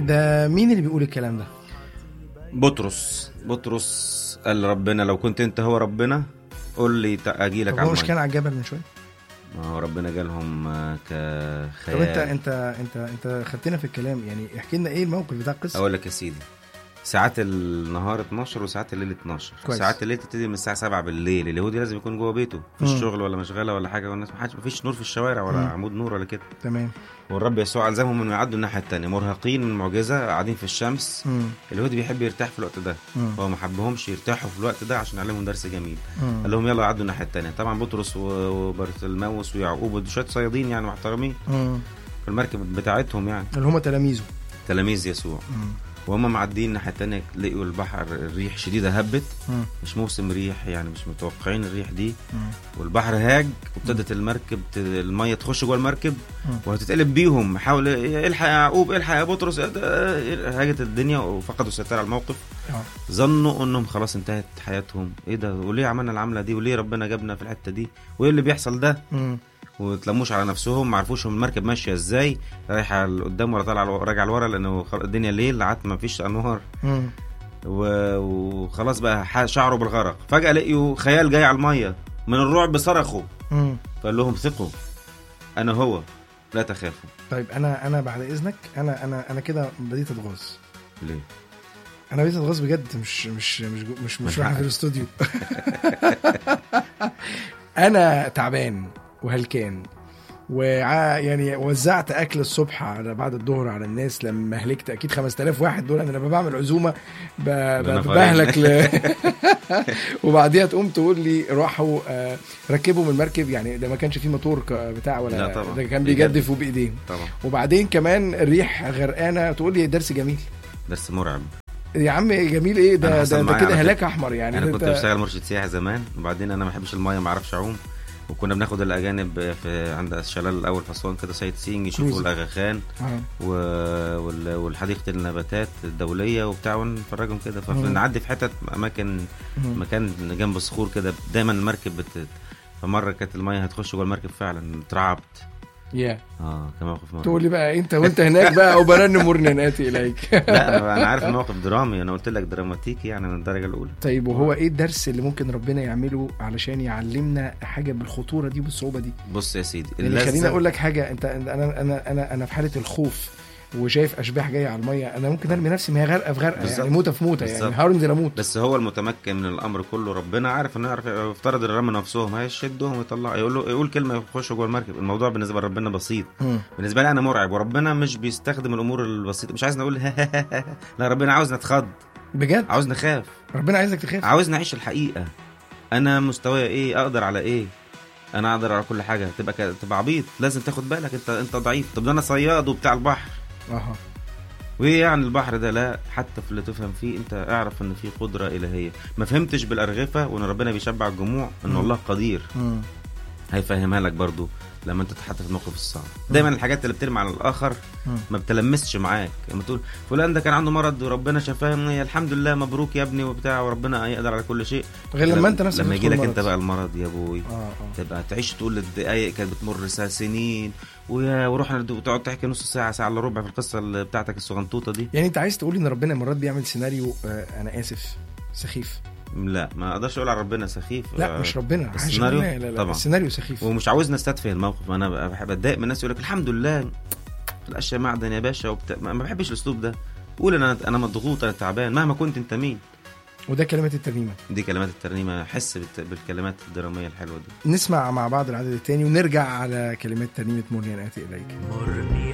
ده مين اللي بيقول الكلام ده بطرس بطرس قال ربنا لو كنت انت هو ربنا قول لي اجي لك طب على هو مش المية. كان على الجبل من شويه ما هو ربنا جالهم آه، كخيال طب انت انت انت انت خدتنا في الكلام يعني احكي لنا ايه الموقف بتاع القصه اقول لك يا سيدي ساعات النهار 12 وساعات الليل 12 كويس. ساعات الليل تبتدي من الساعه 7 بالليل اليهودي لازم يكون جوه بيته في مم. الشغل ولا مشغله ولا حاجه والناس ما حدش مفيش نور في الشوارع ولا مم. عمود نور ولا كده تمام والرب يسوع الزمهم انه يعدوا الناحيه الثانيه مرهقين من المعجزه قاعدين في الشمس مم. اليهودي بيحب يرتاح في الوقت ده مم. هو ما حبهمش يرتاحوا في الوقت ده عشان يعلمهم درس جميل مم. قال لهم يلا عدوا الناحيه الثانيه طبعا بطرس و- وبرتلماوس ويعقوب وشويه صيادين يعني محترمين مم. في المركب بتاعتهم يعني اللي هم تلاميذه تلاميذ يسوع مم. وهم معديين الناحيه الثانيه لقوا البحر الريح شديده هبت مم. مش موسم ريح يعني مش متوقعين الريح دي مم. والبحر هاج وابتدت المركب ت- الميه تخش جوه المركب مم. وهتتقلب بيهم حاول الحق يا يعقوب الحق يا بطرس ده- هاجت الدنيا وفقدوا السيطره على الموقف آه. ظنوا انهم خلاص انتهت حياتهم ايه ده وليه عملنا العمله دي وليه ربنا جابنا في الحته دي وايه اللي بيحصل ده مم. وتلموش على نفسهم ما عرفوش هم المركب ماشيه ازاي رايحه لقدام ولا طالعه لو- راجعه لورا لانه خل- الدنيا ليل قعدت ما فيش انوار مم. و- وخلاص بقى ح- شعروا بالغرق فجاه لقيوا خيال جاي على الميه من الرعب صرخوا مم. فقال لهم ثقوا انا هو لا تخافوا طيب انا انا بعد اذنك انا انا انا كده بديت اتغاظ ليه انا بديت اتغاظ بجد مش مش مش جو- مش مش من واحد في حقك. الاستوديو انا تعبان وهلكان وع يعني وزعت اكل الصبح على بعد الظهر على الناس لما هلكت اكيد 5000 واحد دول انا لما بعمل عزومه ب- ب- بنفرين. بهلك ل... وبعديها تقوم تقول لي راحوا آه، ركبوا من المركب يعني ده ما كانش فيه موتور ك- بتاع ولا لا طبعا. ده كان بيجدف. بيجدفوا بايديه طبعا وبعدين كمان الريح غرقانه تقول لي درس جميل درس مرعب يا عم جميل ايه أنا ده حصل ده, ده معايا كده على هلاك احمر يعني انا ده كنت انت- بشتغل مرشد سياحي زمان وبعدين انا ما بحبش الميه ما اعرفش اعوم وكنا بناخد الاجانب في عند الشلال الاول في اسوان كده سايت سينج يشوفوا كروز. الاغا خان آه. و... وال- والحديقه النباتات الدوليه وبتاع ونفرجهم كده مم. فنعدي في حتت اماكن مم. مكان جنب صخور كده دايما المركب بت... فمره كانت الميه هتخش جوه المركب فعلا اترعبت يا اه كان موقف مرعب تقول لي بقى انت وانت هناك بقى وبرن مرن اتي اليك لا انا أنا عارف الموقف درامي انا قلت لك دراماتيكي يعني من الدرجه الاولى طيب وهو ايه الدرس اللي ممكن ربنا يعمله علشان يعلمنا حاجه بالخطوره دي بالصعوبه دي بص يا سيدي يعني خليني اقول لك حاجه انت انا انا انا انا في حاله الخوف وشايف اشباح جايه على الميه انا ممكن ارمي نفسي ما هي غرقه في غرقه يعني بالظبط. موته في موته يعني بالظبط. هنزل اموت بس هو المتمكن من الامر كله ربنا عارف انه يعرف يفترض الرمى نفسهم هيشدهم ويطلع يقول له يقول كلمه يخشوا جوه المركب الموضوع بالنسبه لربنا بسيط مم. بالنسبه لي انا مرعب وربنا مش بيستخدم الامور البسيطه مش عايز نقول لا ربنا عاوز نتخض بجد عاوز نخاف ربنا عايزك تخاف عاوز نعيش الحقيقه انا مستواي ايه اقدر على ايه انا اقدر على كل حاجه تبقى ك... تبقى عبيط لازم تاخد بالك انت انت ضعيف طب ده انا صياد وبتاع البحر اها وايه يعني البحر ده لا حتى في اللي تفهم فيه انت اعرف ان في قدره الهيه ما فهمتش بالارغفه وان ربنا بيشبع الجموع ان مم. الله قدير مم. هيفهمها لك برضو لما انت تتحط في الموقف الصعب دايما الحاجات اللي بترمي على الاخر مم. ما بتلمسش معاك لما تقول فلان ده كان عنده مرض وربنا شفاه يا الحمد لله مبروك يا ابني وبتاع وربنا يقدر على كل شيء غير لما انت نفسك لما تدخل يجي لك مرض. انت بقى المرض يا ابوي اه اه تبقى تعيش تقول الدقايق كانت بتمر سا- سنين ويا ورحنا وتقعد تحكي نص ساعه ساعه الا ربع في القصه اللي بتاعتك الصغنطوطه دي يعني انت عايز تقول ان ربنا مرات بيعمل سيناريو آه انا اسف سخيف لا ما اقدرش اقول على ربنا سخيف لا آه، مش ربنا حاشا السيناريو؟ لله، لا لا طبعا. السيناريو سخيف ومش عاوزنا نستدفه الموقف انا بقى بحب اتضايق من الناس يقول لك الحمد لله الاشياء معدن يا باشا وبتاع ما ما بحبش الاسلوب ده قول انا انا مضغوط انا تعبان مهما كنت انت مين وده كلمات الترنيمه دي كلمات الترنيمه حس بالت- بالكلمات الدراميه الحلوه دي نسمع مع بعض العدد الثاني ونرجع على كلمات ترنيمه مريم اتي اليك